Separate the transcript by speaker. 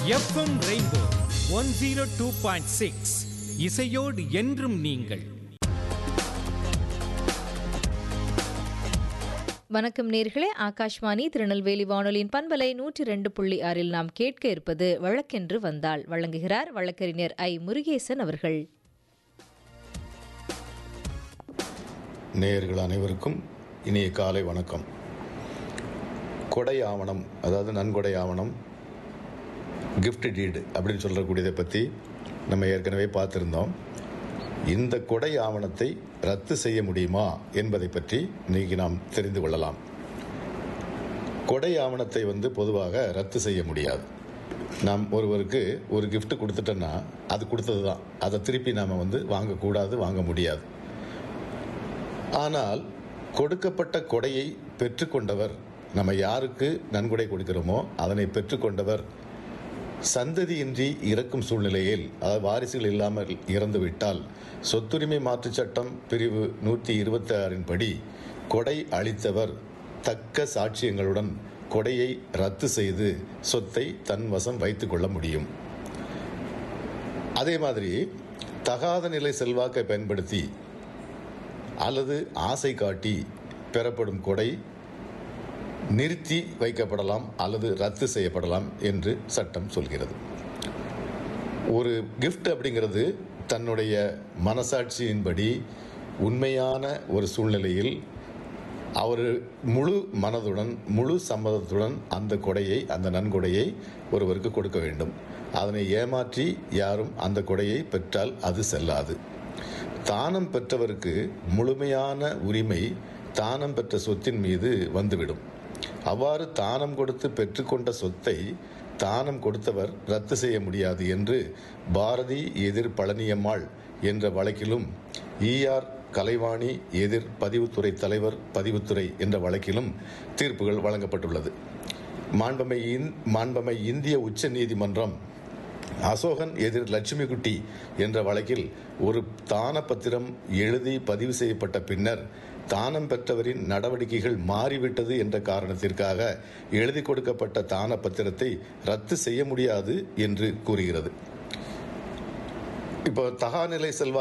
Speaker 1: FM rainbow one zero two point six இசையோடு என்றும் நீங்கள்
Speaker 2: வணக்கம் நேர்களே ஆகாஷ்வாணி திருநெல்வேலி வானொலியின் பண்பலை நூற்றி ரெண்டு புள்ளி ஆறில் நாம் கேட்க இருப்பது வழக்கென்று வந்தால் வழங்குகிறார் வழக்கறிஞர் ஐ முருகேசன் அவர்கள்
Speaker 3: நேயர்கள் அனைவருக்கும் இனிய காலை வணக்கம் கொடை ஆவணம் அதாவது நன்கொடை ஆவணம் gift டீடு அப்படின்னு சொல்லக்கூடியதை பற்றி நம்ம ஏற்கனவே பார்த்துருந்தோம் இந்த கொடை ஆவணத்தை ரத்து செய்ய முடியுமா என்பதை பற்றி இன்னைக்கு நாம் தெரிந்து கொள்ளலாம் கொடை ஆவணத்தை வந்து பொதுவாக ரத்து செய்ய முடியாது நாம் ஒருவருக்கு ஒரு gift கொடுத்துட்டோன்னா அது கொடுத்தது தான் அதை திருப்பி நாம் வந்து வாங்கக்கூடாது வாங்க முடியாது ஆனால் கொடுக்கப்பட்ட கொடையை பெற்றுக்கொண்டவர் நம்ம யாருக்கு நன்கொடை கொடுக்கிறோமோ அதனை பெற்றுக்கொண்டவர் சந்ததியின்றி இறக்கும் சூழ்நிலையில் அதாவது வாரிசுகள் இல்லாமல் இறந்துவிட்டால் சொத்துரிமை மாற்றுச் சட்டம் பிரிவு நூற்றி இருபத்தி ஆறின் படி கொடை அளித்தவர் தக்க சாட்சியங்களுடன் கொடையை ரத்து செய்து சொத்தை தன் வசம் வைத்துக் கொள்ள முடியும் அதே மாதிரி தகாத நிலை செல்வாக்கை பயன்படுத்தி அல்லது ஆசை காட்டி பெறப்படும் கொடை நிறுத்தி வைக்கப்படலாம் அல்லது ரத்து செய்யப்படலாம் என்று சட்டம் சொல்கிறது ஒரு கிஃப்ட் அப்படிங்கிறது தன்னுடைய மனசாட்சியின்படி உண்மையான ஒரு சூழ்நிலையில் அவர் முழு மனதுடன் முழு சம்மதத்துடன் அந்த கொடையை அந்த நன்கொடையை ஒருவருக்கு கொடுக்க வேண்டும் அதனை ஏமாற்றி யாரும் அந்த கொடையை பெற்றால் அது செல்லாது தானம் பெற்றவருக்கு முழுமையான உரிமை தானம் பெற்ற சொத்தின் மீது வந்துவிடும் அவ்வாறு தானம் கொடுத்து பெற்றுக்கொண்ட சொத்தை தானம் கொடுத்தவர் ரத்து செய்ய முடியாது என்று பாரதி எதிர் பழனியம்மாள் என்ற வழக்கிலும் ஈஆர் கலைவாணி எதிர் பதிவுத்துறை தலைவர் பதிவுத்துறை என்ற வழக்கிலும் தீர்ப்புகள் வழங்கப்பட்டுள்ளது மாண்பமை இந் மாண்பமை இந்திய உச்ச நீதிமன்றம் அசோகன் எதிர் லட்சுமிகுட்டி என்ற வழக்கில் ஒரு தான பத்திரம் எழுதி பதிவு செய்யப்பட்ட பின்னர் தானம் பெற்றவரின் நடவடிக்கைகள் மாறிவிட்டது என்ற காரணத்திற்காக எழுதி கொடுக்கப்பட்ட தான பத்திரத்தை ரத்து செய்ய முடியாது என்று கூறுகிறது இப்போ தகாநிலை செல்வா